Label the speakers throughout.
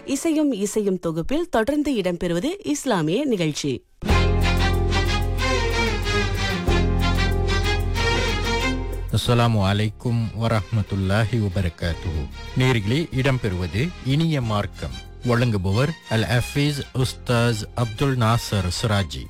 Speaker 1: இசையும் இசையும் தொகுப்பில் தொடர்ந்து இடம்பெறுவது இஸ்லாமிய நிகழ்ச்சி
Speaker 2: அஸ்ஸலாமு அலைக்கும் வரஹ்மத்துல்லாஹி வபரகாத்துஹு நேர்களே இடம்பெறுவது இனிய மார்க்கம் வழங்குபவர் அல் ஹஃபீஸ் உஸ்தாஸ் அப்துல் நாசர் சிராஜி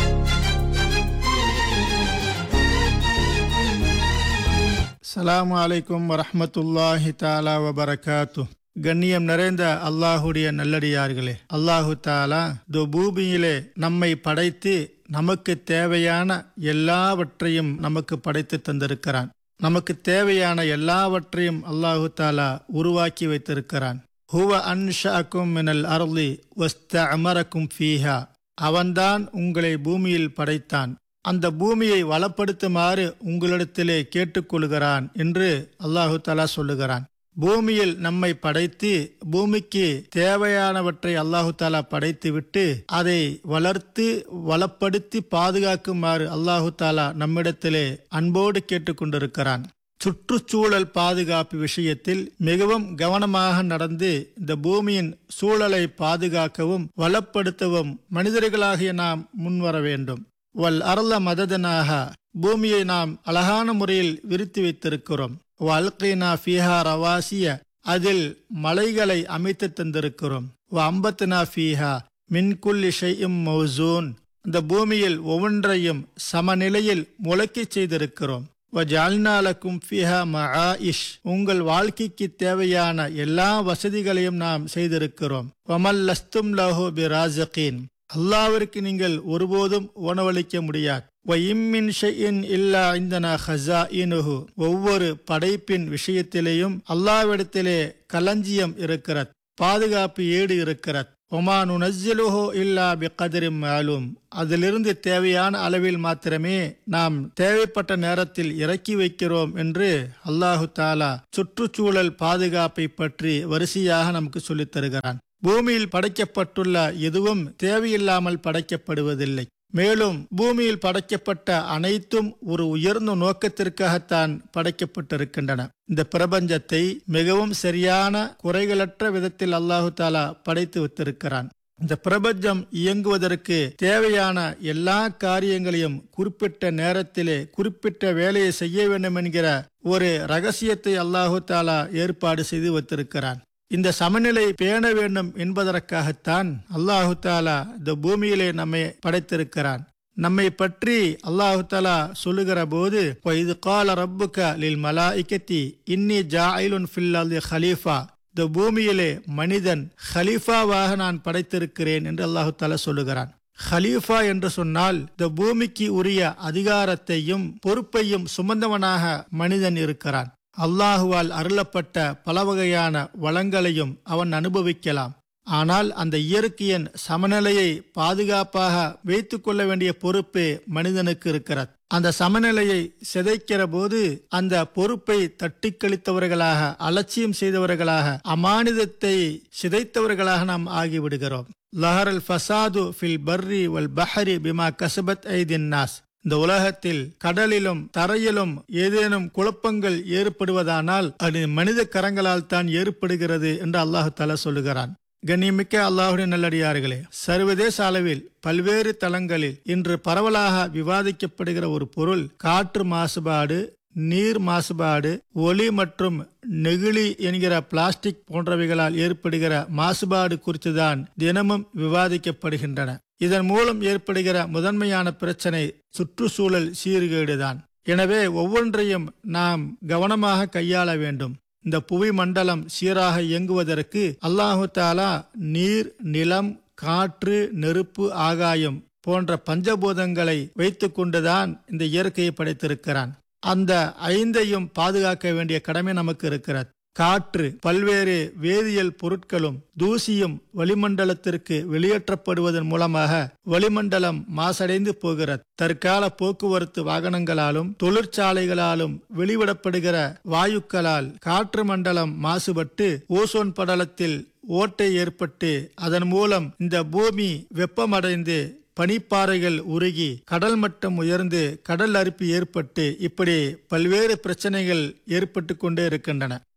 Speaker 3: அஸ்ஸலாமு அலைக்கும் வரஹ்மத்துல்லாஹி தாலா வபரகாத்து கண்ணியம் நிறைந்த அல்லாஹுடைய நல்லடியார்களே அல்லாஹு தாலா து பூமியிலே நம்மை படைத்து நமக்கு தேவையான எல்லாவற்றையும் நமக்கு படைத்து தந்திருக்கிறான் நமக்கு தேவையான எல்லாவற்றையும் அல்லாஹு தாலா உருவாக்கி வைத்திருக்கிறான் ஹுவ அன்ஷாக்கும் மினல் அருளி வஸ்த அமரக்கும் ஃபீஹா அவன்தான் உங்களை பூமியில் படைத்தான் அந்த பூமியை வளப்படுத்துமாறு உங்களிடத்திலே கேட்டுக்கொள்கிறான் என்று அல்லாஹு தாலா சொல்லுகிறான் பூமியில் நம்மை படைத்து பூமிக்கு தேவையானவற்றை அல்லாஹு தாலா படைத்துவிட்டு அதை வளர்த்து வளப்படுத்தி பாதுகாக்குமாறு அல்லாஹு தாலா நம்மிடத்திலே அன்போடு கேட்டுக்கொண்டிருக்கிறான் சுற்றுச்சூழல் பாதுகாப்பு விஷயத்தில் மிகவும் கவனமாக நடந்து இந்த பூமியின் சூழலை பாதுகாக்கவும் வளப்படுத்தவும் மனிதர்களாகிய நாம் முன்வர வேண்டும் வல் அருள மததனாக பூமியை நாம் அழகான முறையில் விரித்து வைத்திருக்கிறோம் வல்கைனா ஃபீஹா ரவாசிய அதில் மலைகளை அமைத்து தந்திருக்கிறோம் வ அம்பத்னா ஃபீஹா மின்குல்லி ஷையும் மௌசூன் இந்த பூமியில் ஒவ்வொன்றையும் சமநிலையில் முளைக்கச் செய்திருக்கிறோம் வஜால்னாலக்கும் ஃபிஹா மஆஇஷ் உங்கள் வாழ்க்கைக்கு தேவையான எல்லா வசதிகளையும் நாம் செய்திருக்கிறோம் வமல் லஸ்தும் லஹு பிராசகீன் அல்லாவிற்கு நீங்கள் ஒருபோதும் உணவளிக்க முடியாது வஇம்மின் ஷைஇன் இல்லா இந்தனா ஹஸாயினுஹு ஒவ்வொரு படைப்பின் விஷயத்திலேயும் அல்லாவிடத்திலே களஞ்சியம் இருக்கிறது பாதுகாப்பு ஏடு இருக்கிறது ஒமானு நஸ்ஸலுஹோ இல்லா பிகதிரும் மாலும் அதிலிருந்து தேவையான அளவில் மாத்திரமே நாம் தேவைப்பட்ட நேரத்தில் இறக்கி வைக்கிறோம் என்று அல்லாஹு தாலா சுற்றுச்சூழல் பாதுகாப்பை பற்றி வரிசையாக நமக்கு சொல்லித் தருகிறான் பூமியில் படைக்கப்பட்டுள்ள எதுவும் தேவையில்லாமல் படைக்கப்படுவதில்லை மேலும் பூமியில் படைக்கப்பட்ட அனைத்தும் ஒரு உயர்ந்த நோக்கத்திற்காகத்தான் படைக்கப்பட்டிருக்கின்றன இந்த பிரபஞ்சத்தை மிகவும் சரியான குறைகளற்ற விதத்தில் அல்லாஹு தாலா படைத்து வைத்திருக்கிறான் இந்த பிரபஞ்சம் இயங்குவதற்கு தேவையான எல்லா காரியங்களையும் குறிப்பிட்ட நேரத்திலே குறிப்பிட்ட வேலையை செய்ய வேண்டும் என்கிற ஒரு ரகசியத்தை அல்லாஹு தாலா ஏற்பாடு செய்து வைத்திருக்கிறான் இந்த சமநிலை பேண வேண்டும் என்பதற்காகத்தான் அல்லாஹு தாலா இந்த பூமியிலே நம்மை படைத்திருக்கிறான் நம்மை பற்றி அல்லாஹு தாலா சொல்லுகிற போது இது கால ரப்புக லில் மலாய்கத்தி இன்னி ஜாயிலுன் ஃபில்லி ஹலீஃபா இந்த பூமியிலே மனிதன் ஹலீஃபாவாக நான் படைத்திருக்கிறேன் என்று அல்லாஹு தாலா சொல்லுகிறான் ஹலீஃபா என்று சொன்னால் இந்த பூமிக்கு உரிய அதிகாரத்தையும் பொறுப்பையும் சுமந்தவனாக மனிதன் இருக்கிறான் அல்லாஹுவால் அருளப்பட்ட பல வகையான வளங்களையும் அவன் அனுபவிக்கலாம் ஆனால் அந்த இயற்கையின் சமநிலையை பாதுகாப்பாக வைத்துக் கொள்ள வேண்டிய பொறுப்பு மனிதனுக்கு இருக்கிறது அந்த சமநிலையை சிதைக்கிற போது அந்த பொறுப்பை தட்டி கழித்தவர்களாக அலட்சியம் செய்தவர்களாக அமானிதத்தை சிதைத்தவர்களாக நாம் ஆகிவிடுகிறோம் லஹரல் ஃபசாது ஃபில் பர்ரி வல் பஹரி பிமா கசபத் ஐதின் நாஸ் இந்த உலகத்தில் கடலிலும் தரையிலும் ஏதேனும் குழப்பங்கள் ஏற்படுவதானால் அது மனித கரங்களால் தான் ஏற்படுகிறது என்று அல்லாஹு தாலா சொல்லுகிறான் கண்ணியமிக்க அல்லாஹுடைய நல்லடியார்களே சர்வதேச அளவில் பல்வேறு தளங்களில் இன்று பரவலாக விவாதிக்கப்படுகிற ஒரு பொருள் காற்று மாசுபாடு நீர் மாசுபாடு ஒளி மற்றும் நெகிழி என்கிற பிளாஸ்டிக் போன்றவைகளால் ஏற்படுகிற மாசுபாடு குறித்துதான் தினமும் விவாதிக்கப்படுகின்றன இதன் மூலம் ஏற்படுகிற முதன்மையான பிரச்சனை சுற்றுச்சூழல் சீர்கேடுதான் எனவே ஒவ்வொன்றையும் நாம் கவனமாக கையாள வேண்டும் இந்த புவி மண்டலம் சீராக இயங்குவதற்கு அல்லாஹு தாலா நீர் நிலம் காற்று நெருப்பு ஆகாயம் போன்ற பஞ்சபூதங்களை வைத்துக் கொண்டுதான் இந்த இயற்கையை படைத்திருக்கிறான் அந்த ஐந்தையும் பாதுகாக்க வேண்டிய கடமை நமக்கு இருக்கிறது காற்று பல்வேறு வேதியியல் பொருட்களும் தூசியும் வளிமண்டலத்திற்கு வெளியேற்றப்படுவதன் மூலமாக வளிமண்டலம் மாசடைந்து போகிறது தற்கால போக்குவரத்து வாகனங்களாலும் தொழிற்சாலைகளாலும் வெளிவிடப்படுகிற வாயுக்களால் காற்று மண்டலம் மாசுபட்டு ஓசோன் படலத்தில் ஓட்டை ஏற்பட்டு அதன் மூலம் இந்த பூமி வெப்பமடைந்து பனிப்பாறைகள் உருகி கடல் மட்டம் உயர்ந்து கடல் அரிப்பு ஏற்பட்டு இப்படி பல்வேறு பிரச்சனைகள் ஏற்பட்டு கொண்டே இருக்கின்றன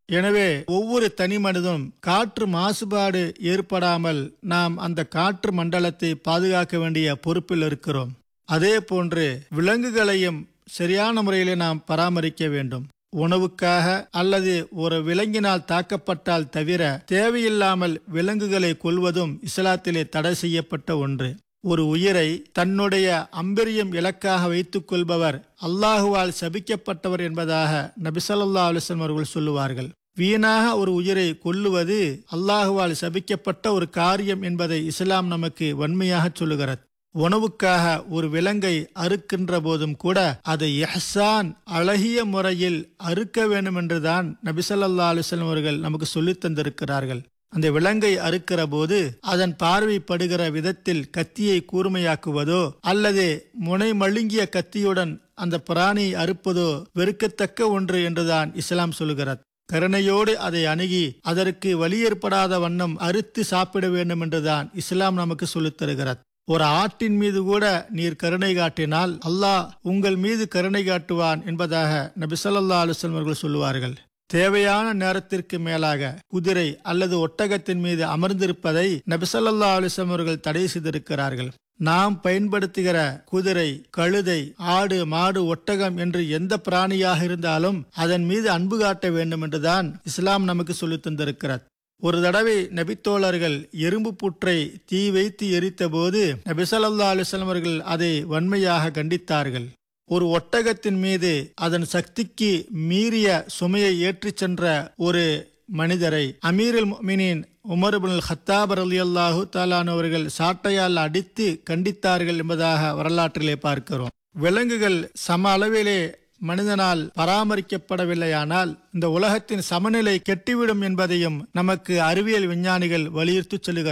Speaker 3: எனவே ஒவ்வொரு தனி மனிதனும் காற்று மாசுபாடு ஏற்படாமல் நாம் அந்த காற்று மண்டலத்தை பாதுகாக்க வேண்டிய பொறுப்பில் இருக்கிறோம் அதே போன்று விலங்குகளையும் சரியான முறையிலே நாம் பராமரிக்க வேண்டும் உணவுக்காக அல்லது ஒரு விலங்கினால் தாக்கப்பட்டால் தவிர தேவையில்லாமல் விலங்குகளை கொல்வதும் இஸ்லாத்திலே தடை செய்யப்பட்ட ஒன்று ஒரு உயிரை தன்னுடைய அம்பெரியம் இலக்காக வைத்துக் கொள்பவர் அல்லாஹுவால் சபிக்கப்பட்டவர் என்பதாக நபிசல்லா அலுவலம் அவர்கள் சொல்லுவார்கள் வீணாக ஒரு உயிரை கொல்லுவது அல்லாஹுவால் சபிக்கப்பட்ட ஒரு காரியம் என்பதை இஸ்லாம் நமக்கு வன்மையாக சொல்லுகிறது உணவுக்காக ஒரு விலங்கை அறுக்கின்ற போதும் கூட அதை எஹ்சான் அழகிய முறையில் அறுக்க வேண்டும் என்றுதான் நபிசல்லா அலுவலம் அவர்கள் நமக்கு சொல்லித் தந்திருக்கிறார்கள் அந்த விலங்கை அறுக்கிற போது அதன் பார்வைப்படுகிற விதத்தில் கத்தியை கூர்மையாக்குவதோ அல்லது முனை மழுங்கிய கத்தியுடன் அந்த பிராணியை அறுப்பதோ வெறுக்கத்தக்க ஒன்று என்றுதான் இஸ்லாம் சொல்கிறது கருணையோடு அதை அணுகி அதற்கு வலி ஏற்படாத வண்ணம் அறுத்து சாப்பிட வேண்டும் என்றுதான் இஸ்லாம் நமக்கு சொல்லித் தருகிறது ஒரு ஆட்டின் மீது கூட நீர் கருணை காட்டினால் அல்லாஹ் உங்கள் மீது கருணை காட்டுவான் என்பதாக நபிசல்லா அலுவலம் அவர்கள் சொல்லுவார்கள் தேவையான நேரத்திற்கு மேலாக குதிரை அல்லது ஒட்டகத்தின் மீது அமர்ந்திருப்பதை நபிசல்லா அலுவலம் அவர்கள் தடை செய்திருக்கிறார்கள் நாம் பயன்படுத்துகிற குதிரை கழுதை ஆடு மாடு ஒட்டகம் என்று எந்த பிராணியாக இருந்தாலும் அதன் மீது அன்பு காட்ட வேண்டும் என்றுதான் இஸ்லாம் நமக்கு சொல்லித் தந்திருக்கிறது ஒரு தடவை நபித்தோழர்கள் எறும்பு புற்றை தீ வைத்து எரித்த போது நபிசல்லா அலுவலம் அவர்கள் அதை வன்மையாக கண்டித்தார்கள் ஒரு ஒட்டகத்தின் மீது அதன் சக்திக்கு மீறிய சுமையை ஏற்றிச் சென்ற ஒரு மனிதரை அமீருல் மினின் உமர் பின் ஹத்தாபர் அலி அல்லாஹூ தாலானவர்கள் சாட்டையால் அடித்து கண்டித்தார்கள் என்பதாக வரலாற்றிலே பார்க்கிறோம் விலங்குகள் சம அளவிலே மனிதனால் பராமரிக்கப்படவில்லையானால் இந்த உலகத்தின் சமநிலை கெட்டுவிடும் என்பதையும் நமக்கு அறிவியல் விஞ்ஞானிகள் வலியுறுத்தி சொல்லுகிறார்